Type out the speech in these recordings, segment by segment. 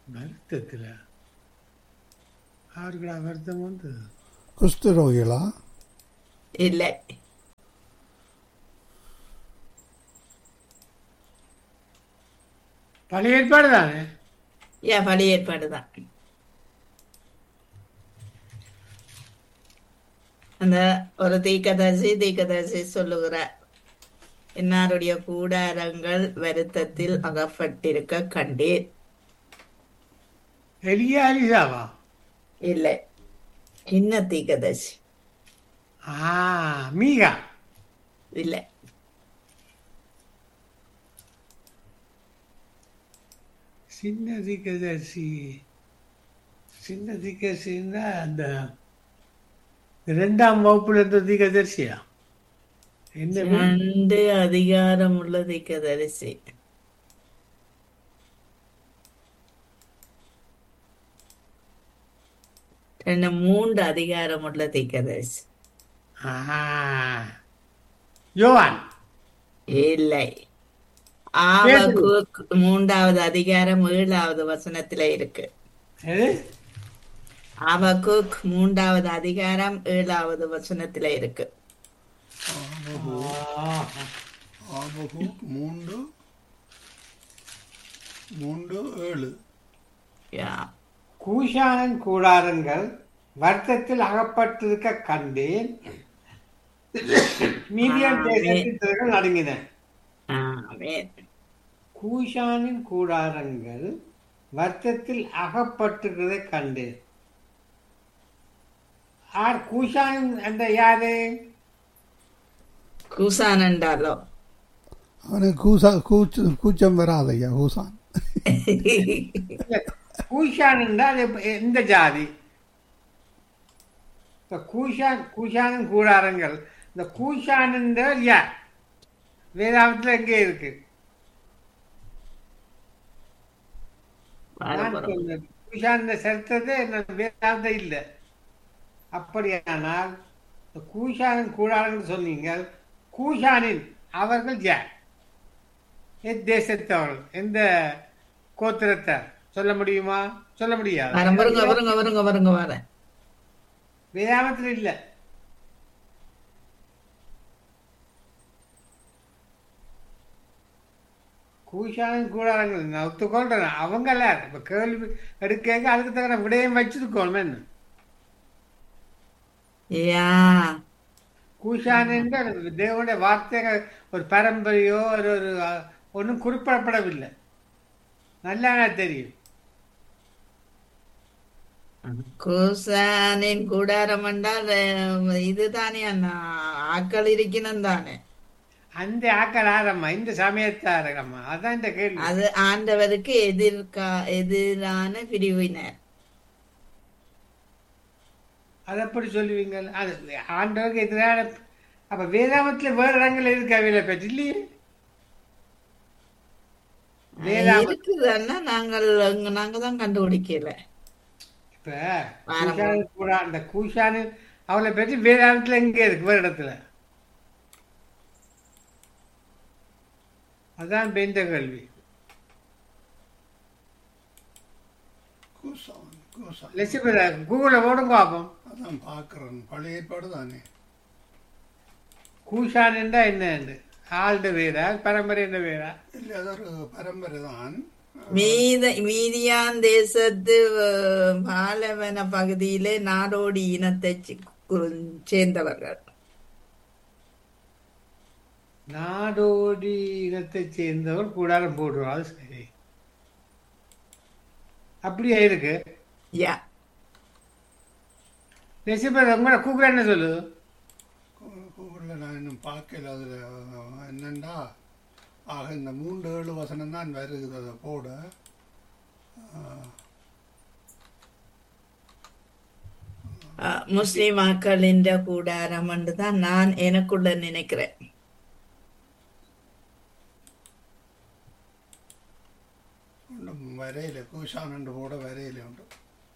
வருத்தத்தில் யாருக்குடா வருத்தம் வந்து குஷ்டரோகிகளா இல்லை பழைய ஏற்பாடு தானே ஏன் பழைய ஏற்பாடு தான் அந்த ஒரு தீக்கதரிசி தீக்கதரிசி சொல்லுகிறார் இன்னாருடைய கூடாரங்கள் வருத்தத்தில் அகப்பட்டிருக்க கண்டேன் எலியா அலிசாவா இல்லை சின்ன தீக்கதரிசி ஆ மீகா இல்லை சின்ன திக்கதரிசி சின்ன திக்கதரிசின்னா அந்த ரெண்டாம் வகுப்புல இருந்த திக்கதரிசியா என்ன பேர்? ரெண்டு அதிகாரம் உள்ள தீக்கதரிசி ரெண்டு மூன்று அதிகாரம் உள்ள தீக்கதரிசி ஆஹா. யோவான் இல்லை ஆபகுக் மூன்றாவது அதிகாரம் ஏழாவது வசனத்துல இருக்கு எது? ஆபகுக் மூன்றாவது அதிகாரம் ஏழாவது வசனத்துல இருக்கு ஆஹா. ஆபகு மூன்று மூன்று ஏழு யா. கூஷானின் கூடாரங்கள் வருத்தத்தில் அகப்பட்டிருக்க கண்டேன் மீதியான் தேசத்தின் திரள்கள் நடுங்கின ஆமென். கூஷானின் கூடாரங்கள் வருத்தத்தில் அகப்பட்டிருக்கிறதை கண்டேன் ஆர் கூஷான் என்ற யாரு கூசான் என்றாலோ அவனுக்கு கூசா கூச்சு கூச்சம் வராதையா கூசான் இல்ல, கூஷான் என்றால் எப்ப- எந்த ஜாதி இப்ப கூஷான் கூஷானின் கூடாரங்கள் இந்த கூஷான் என்றால் யார் வேதாந்தத்தில் எங்கே இருக்கு நான் பாரம்பரம். சொன்னேன். கூஷான் சரித்திரத்தை என்ன வேதாந்த இல்லை அப்படியானால் இந்த கூஷானின் கூடாரங்கள் சொன்னீங்க கூஷானின் அவர்கள் யார் எத்தேசத்தவர்கள் எந்த கோத்திரத்தார் சொல்ல முடியுமா சொல்ல முடியாது வரேன், வருங்க வருங்க வருங்க வருங்க வரேன் வேதாமத்தில் இல்ல கூஷானின் கூடாரங்கள் நான் ஒத்துக்கொள்றேன் அவங்க இல்ல இப்ப கேள்வி எடுக்க அதுக்கு தகுந்த விடயம் வச்சிருக்கோம் என்ன யா கூஷான் என்ற தேவனுடைய வார்த்தைகள் ஒரு பரம்பரையோ ஒரு ஒரு அஹ், ஒண்ணும் குறிப்பிடப்படவில்லை நல்லா எனக்கு தெரியும் கூசானின் கூடாரம் என்றால் அஹ், இதுதானே அண்ணா ஆக்கள் இருக்கணும் தானே அந்த ஆக்கள் ஆரம்மா இந்த சமயத்தாரம்மா அதான் இந்த கேள்வி அது ஆண்டவருக்கு எதிர்கா எதிரான பிரிவினர் அது எப்படி சொல்லுவீங்க அது ஆண்டவருக்கு எதிரான அப்ப வேதாமத்துல வேற இடங்கள் இருக்கு அவையில பற்றி இல்லையே வேதாம இருக்குதுன்னா நாங்கள் அங்க நாங்க தான் கண்டுபிடிக்கல இப்ப வாரம் கூஷானு கூட அந்த கூஷானு அவளை பற்றி வேதாமத்துல எங்க இருக்கு வேற இடத்துல அதான் இப்ப இந்த கேள்வி கூசான் கூசான் லட்சுமி கூகுள ஓடுங்க பார்ப்போம் அதான் பார்க்குறேன் பழைய ஏற்பாடு தானே கூஷான் என்றா என்ன ஆளுட வேறா பரம்பரை என்ன வேறா இல்லை அது ஒரு பரம்பரை தான் மீத மீதியான் தேசத்து அஹ், பாலைவன பகுதியிலே நாடோடி இனத்தை சி- கு- சேர்ந்தவர்கள் நாடோடி இனத்தைச் சேர்ந்தவர் கூடாரம் போடுவார் அது சரி அப்படியே இருக்கு யா லட்சுமி உங்களோட கூகுள் என்ன சொல்லுது கூகுளில் நான் இன்னும் பார்க்கல அதில் என்னண்டா ஆக இந்த மூன்று ஏழு வசனம் தான் வருகிறது அதை போட அஹ், முஸ்லிம் மக்களின் கூடாரம் என்று தான் நான் எனக்குள்ள நினைக்கிறேன் ஒன்றும் வரையில கூஷான் என்று போட வரையில உண்டு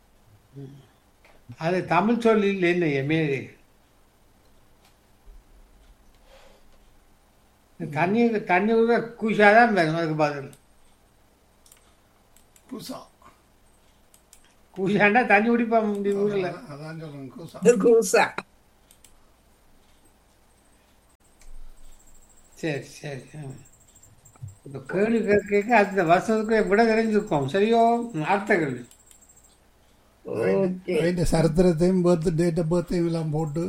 அது தமிழ் சொல் இல்லை என்ன மேலே தண்ணி தண்ணி கூட கூஷாதான் வரும் அதுக்கு பதில் குசா கூஷாண்டா தண்ணி குடிப்போம் இந்த ஊர்ல அதான் அதான் சொல்றேன் கூசா இது கூசா சரி சரி ம். இப்ப கேள்வி கேட்க கேட்க அந்த வருஷத்துக்கு விட தெரிஞ்சிருக்கோம் சரியோ அடுத்த கேள்வி ஓகே അതിന്റെ ചരിത്രത്തെയും ബർത്ത് ഡേറ്റ് ഓഫ് ബർത്തേയും എല്ലാം പോട്ട്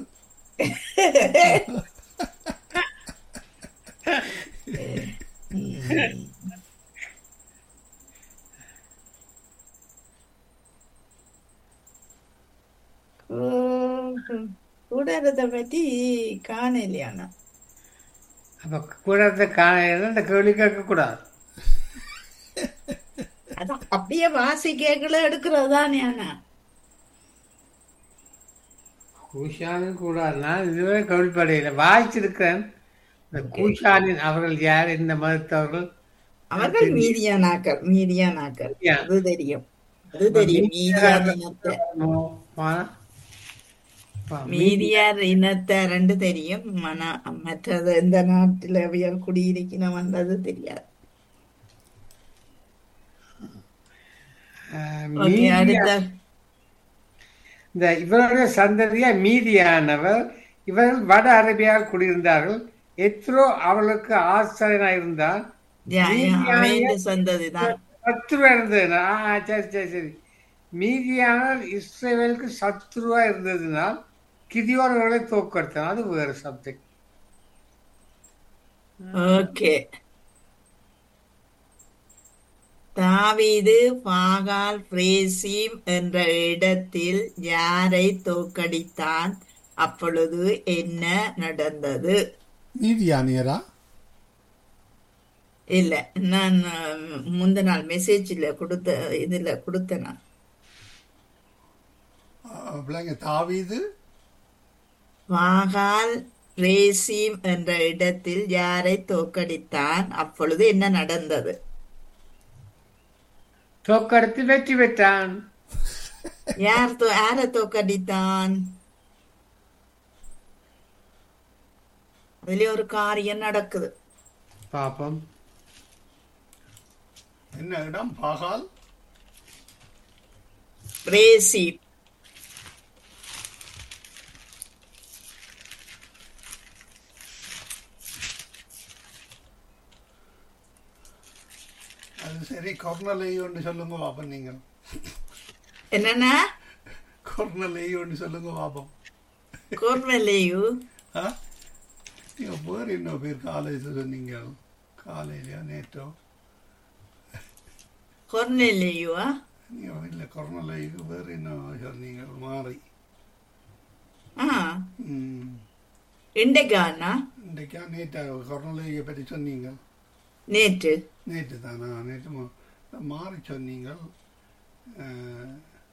கூடாரத்தை பற்றி காணலையானா அப்ப கூடத்தை காண இந்த கேள்வி கேட்க கூடாது அதான் அப்படியே வாசி கேட்கல எடுக்கிறது தானே அண்ணா கூஷானும் கூடாது நான் இதுவரை கவலைப்படையில வாய்ச்சிருக்கிறேன் இந்த கூஷானின் அவர்கள் யார் இந்த மதத்தவர்கள் அவர்கள் மீதியானாக்கள் மீதியானாக்கள் யா. அது தெரியும் அது தெரியும் மீதியார் இனத்தை மோ- மா- பா- மீதியார் இனத்தை ரெண்டு தெரியும் மன மற்றது எந்த நாட்டில் அவையால் குடியிருக்கணும்ன்றது தெரியாது ஆஹ், ஓகே மீதியா- அடுத்த இந்த இவருடைய சந்ததியா மீதியானவர் இவர்கள் வட அரேபியாவில் குடியிருந்தார்கள் எத்ரோ அவர்களுக்கு ஆசிரியனாக இருந்தார் யா, யா, மீதியானிய அமைந்த சந்ததி தான் சத்ருவா இருந்ததுனா ஆ, சரி சரி சரி மீதியானால் இஸ்ரேலுக்கு சத்ருவா இருந்ததுனால் கிதியோர்களை தோக்கடித்தான் அது வேறு சப்ஜெக்ட் ஓகே தாவீது பாகால் பிரேசிம் என்ற இடத்தில் யாரை தோக்கடித்தான் அப்பொழுது என்ன நடந்தது നീതിയാനിയരാ இல்ல நான் அஹ், முந்த நாள் மெசேஜ்ல கொடுத்த இதுல கொடுத்தேன் நான் பிள்ளைங்க தாவீது பாகால் பிரேசிம் என்ற இடத்தில் யாரை தோக்கடித்தான் அப்பொழுது என்ன நடந்தது தோக்கடித்து வெற்றி பெற்றான் யார் தோ யாரை தோக்கடித்தான் அதுல ஒரு காரியம் நடக்குது பாப்போம் என்ன இடம் பாகால் பிரேசி அது சரி கொர்னலேயு ஒன்று சொல்லுங்க பாப்போம் நீங்கள் என்னன்னா கொர்னலேயு ஒன்று சொல்லுங்க பாப்போம் கோர்வெல்லையு ஆ நீங்கள் பேர் என்ன பேர் காலேஜ் சொன்னீங்க காலையிலையா நேற்றோ கொர்னெல்லையுவா நீங்கள் இல்லை கொர்னலேயுக்கு பேர் என்ன சொன்னீங்க மாறி ஆ ம் இண்டைக்கானா இன்றைக்கா நேற்றா கொர்னலேயை பற்றி சொன்னீங்க நேற்று நேற்று தானா நேற்று மா- மாறி சொன்னீங்க அஹ்,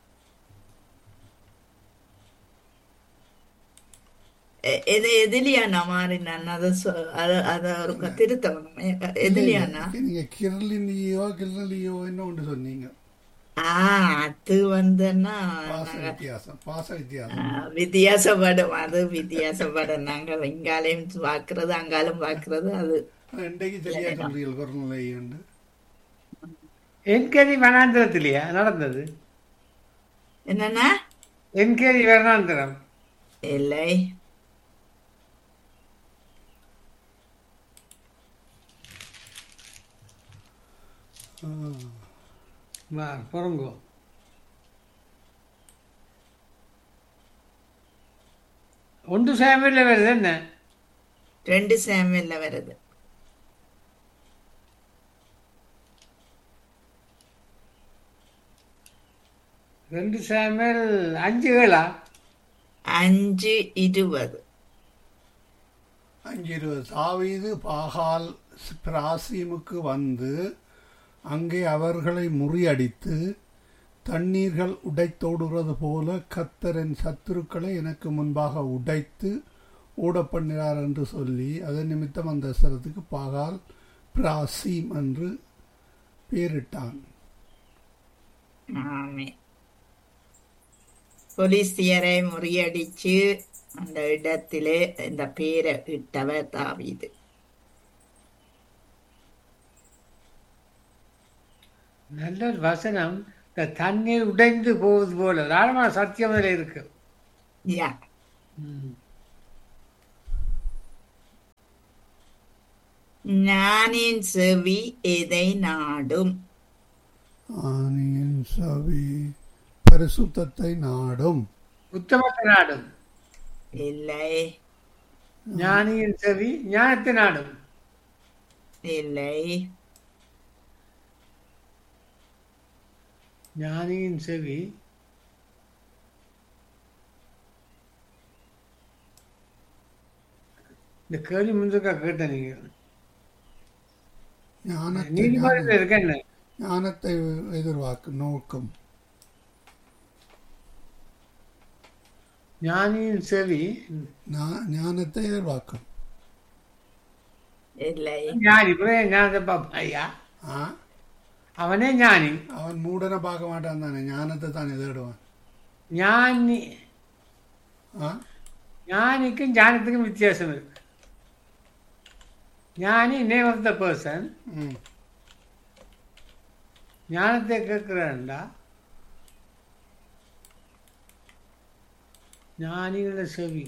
எ- எது எதிலியானா மாறினான் அதை சொ- அத அத ஒரு திருத்தவணும் எ- எதிலியானா நீங்க கிரலினியோ கிரலியோ என்ன ஒன்று சொன்னீங்க ஆ அது வந்துன்னா பாச நாங்க வித்தியாசம் பாச ஆ, வித்தியாசம் வித்தியாசப்படும் அது வித்தியாசப்படும் நாங்க இங்காலையும் பாக்குறது அங்காலும் பாக்குறது அது இன்றைக்கு சரியா சொல்றீங்க கொரோனா உண்டு என்கேரி வனாந்திரத்திலேயா நடந்தது என்னன்னா என்கேரி வனாந்திரம் இல்லை வா, பொறுங்கோ ஒன்று சாமியில் வருது என்ன ரெண்டு சாமியல்ல வருது ரெண்டு சாமியல் அஞ்சு ஏழா அஞ்சு இருபது அஞ்சு இருபது தாவீது பாகால் பிராசீமுக்கு வந்து அங்கே அவர்களை முறியடித்து தண்ணீர்கள் உடைத்தோடுகிறது போல கத்தரின் சத்துருக்களை எனக்கு முன்பாக உடைத்து ஓடப்பண்ணினார் என்று சொல்லி அதன் நிமித்தம் அந்த ஸ்தலத்துக்கு பாகால் பிராசீம் என்று பெயரிட்டான் ஆமே போலீசியரை முறியடிச்சு அந்த இடத்திலே இந்த பேரை இட்டவர் தாவீது நல்ல ஒரு வசனம் இந்த தண்ணீர் உடைந்து போவது போல ஒரு ஆழமான சத்தியம் அதில் இருக்கு யா ம். ஞானின் செவி எதை நாடும் ஆனியின் சவி பரிசுத்தத்தை நாடும் உத்தமத்தை நாடும் இல்லை ஞானியின் செவி ஞானத்தை நாடும் இல்லை ஞானியின் செவி இந்த கேள்வி முன்னுக்கா கேட்ட நீங்க ஞானத்தை நீதிமன்றத்தில் இருக்க என்ன ஞானத்தை எதிர்பார்க்கு நோக்கம் ஞானியின் செவி ஞா- ஞானத்தை எதிர்பார்க்கும் இல்லை ஞானி புரிய ஞானத்தை பாப்பா ஐயா ஆ அவனே ஞானி அவன் மூடனை பார்க்க மாட்டான் தானே ஞானத்தை தானே தேடுவான் ஞானி ஆ ஞானிக்கும் ஞானத்துக்கும் வித்தியாசம் இருக்கு ஞானி நேம் ஆஃப் த பர்சன் ம் ஞானத்தை கேட்கிறான்டா ஞானிகள செவி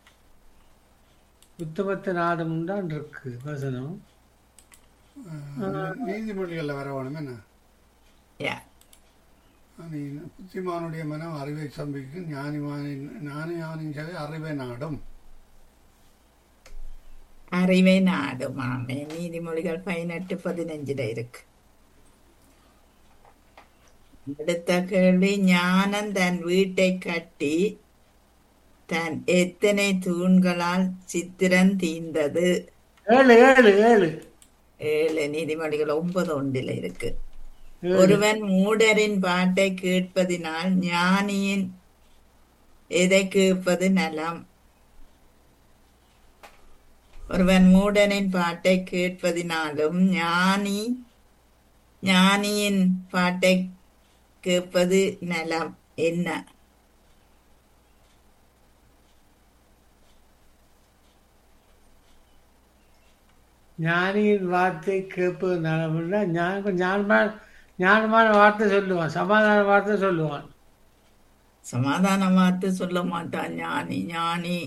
உத்தமத்த நாடம் உண்டான் இருக்கு வசனம் நீதிமொழிகளில் வர வேணும் என்ன யா நீ புத்திமானுடைய மனம் அறிவை சம்பிக்கும் ஞானிமானின் ஞானி ஞானின் சவி அறிவை நாடும் அறிவை நாடும் ஆமே நீதிமொழிகள் பதினெட்டு பதினஞ்சுல இருக்கு அடுத்த கேள்வி ஞானம் தன் வீட்டை கட்டி தன் எத்தனை தூண்களால் சித்திரம் தீர்ந்தது ஏழு ஏழு ஏழு ஏழு நீதிமொழிகள் ஒன்பது ஒன்றில் இருக்கு ஏழு. ஒருவன் மூடரின் பாட்டை கேட்பதினால் ஞானியின் எதை கேட்பது நலம் ஒருவன் மூடனின் பாட்டை கேட்பதினாலும் ஞானி ஞானியின் பாட்டை கேட்பது நலம் என்ன ஞானியின் வார்த்தை கேட்பது நலமில்லை ஞான ஞானமான ஞானமான வார்த்தை சொல்லுவான் சமாதான வார்த்தை சொல்லுவான் சமாதான வார்த்தை சொல்ல மாட்டான் ஞானி ஞானி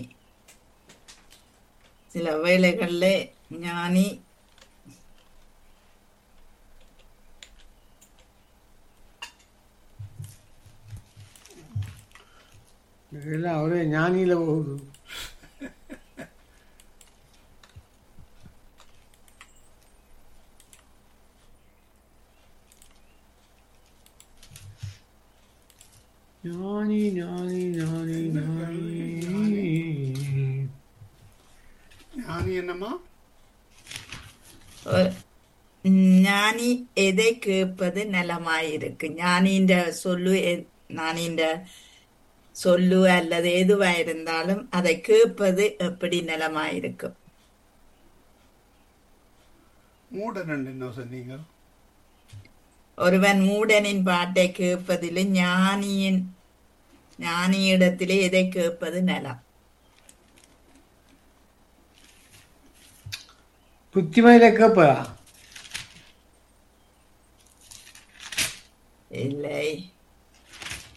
சில வேளைகள்ல ஞானி இதெல்லாம் ஒரே ஞானியில போகுது ஞானி ஞானி ஞானி ஞானி ஞானி என்னம்மா ஒரு- ஞானி எதை கேட்பது நலமாயிருக்கு ஞானின்ற சொல்லு எ- ஞானின்ற சொல்லு அல்லது எதுவா இருந்தாலும் அதை கேட்பது எப்படி நலமாயிருக்கும் மூடன் என்ன சொன்னீங்க ஒருவன் மூடனின் பாட்டை கேட்பதில் ஞானியின் ஞானியிடத்திலே எதை கேட்பது நலம் புத்திமையில கேட்பதா இல்லை